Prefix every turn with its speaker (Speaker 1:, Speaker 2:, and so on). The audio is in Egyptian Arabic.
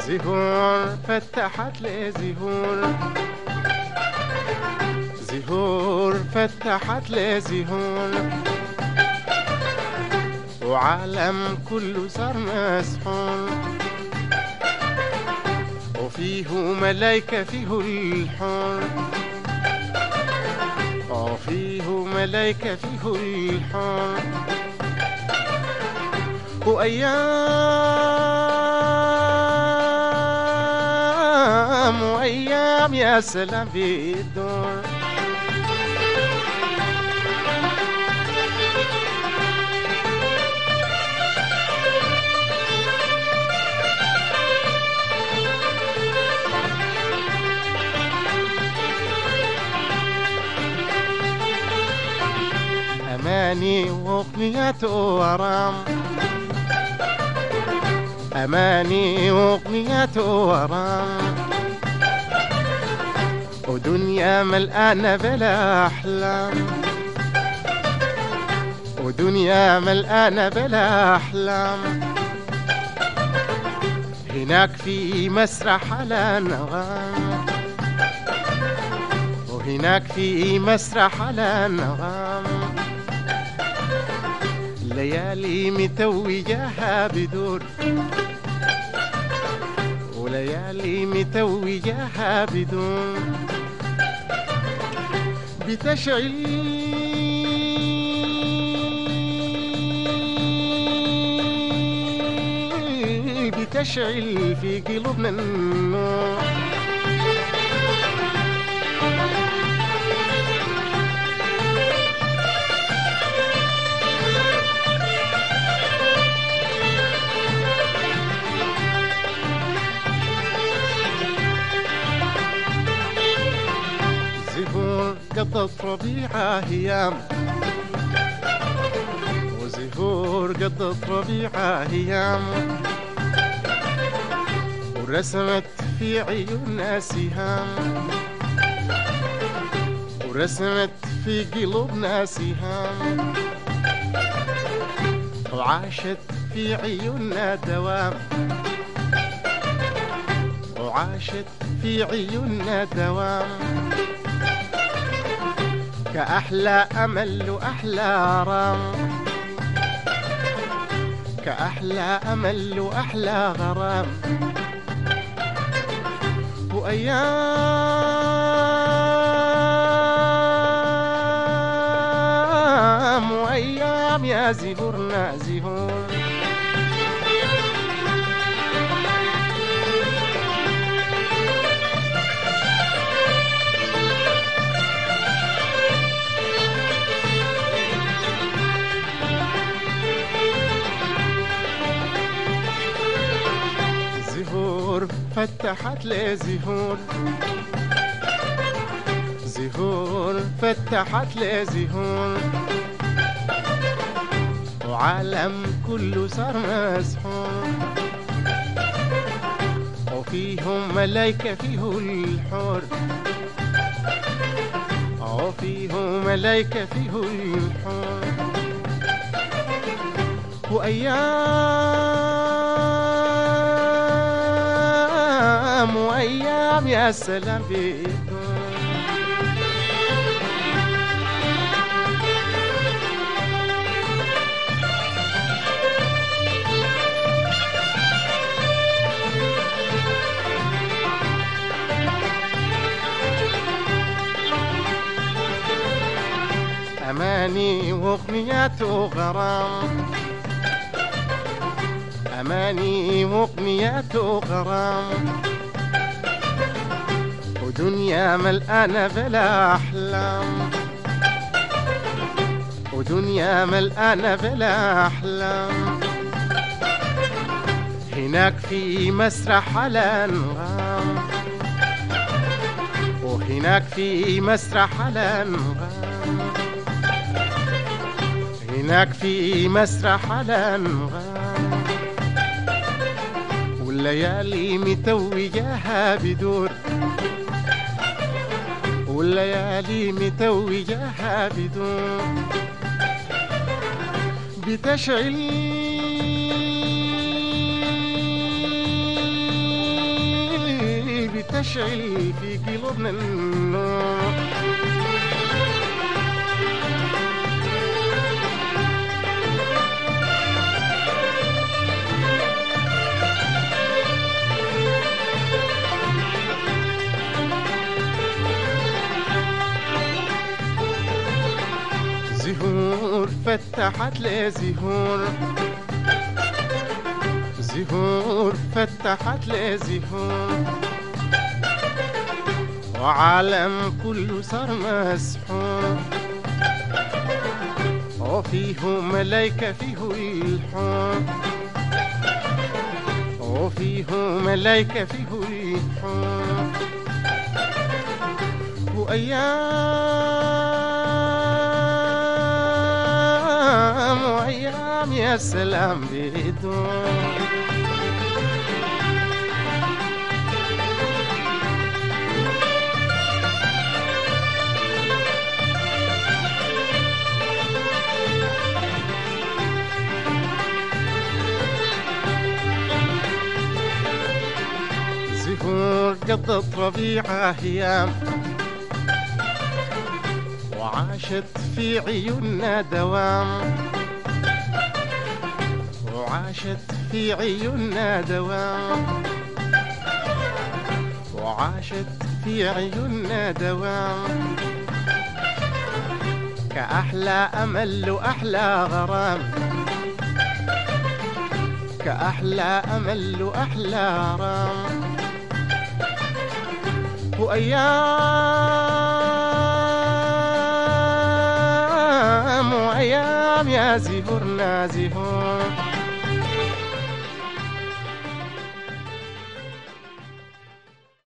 Speaker 1: زهور فتحت لي زهور زهور فتحت لي زهور وعالم كله صار مسحور وفيه ملايكة فيه الحور وفيه ملايكة فيه الحور وأيام وأيام يا سلام في الدور أماني وأغنيات ورام أماني وأغنيات ورام ودنيا ملقانة بلا أحلام ودنيا ملقانة بلا أحلام هناك في مسرح على نغام وهناك في مسرح على نغام ليالي متوجاها بدور وليالي متوجاها بدور بتشعل بتشعل في قلوبنا النور زهور قضت ربيعة هيام وزهور قضت ربيعة هيام ورسمت في عيوننا سهام ورسمت في قلوبنا سهام وعاشت في عيوننا دوام وعاشت في عيوننا دوام كأحلى أمل وأحلى رام كأحلى أمل وأحلى غرام وأيام وأيام يا زهورنا زهور زهور فتحت لي زهور زهور فتحت لي زهور وعالم كله صار مسحور وفيهم ملايكة فيه الحور وفيهم ملايكة فيه الحور وأيام وأيام يا سلام بيكم أماني وأغنيات وغرام أماني وأغنيات وغرام ودنيا ملقانة بلا أحلام ودنيا ملقانة بلا أحلام هناك في مسرح على أنغام وهناك في مسرح على أنغام هناك في مسرح على أنغام والليالي متوجاها بدور والليالي متوجاها بدور بتشعل تشعل في قلوبنا النور زهور فتحت لي زهور زهور فتحت لي زهور وعالم كله صار مسحور وفيه ملايكة فيه الحور وفيه ملايكة فيه الحور وأيام وأيام يا سلام بدون زهور قضت ربيعة أيام وعاشت في عيوننا دوام وعاشت في عيوننا دوام وعاشت في عيوننا دوام كأحلى أمل وأحلى غرام كأحلى أمل وأحلى غرام وأيام وأيام يا زهورنا زهور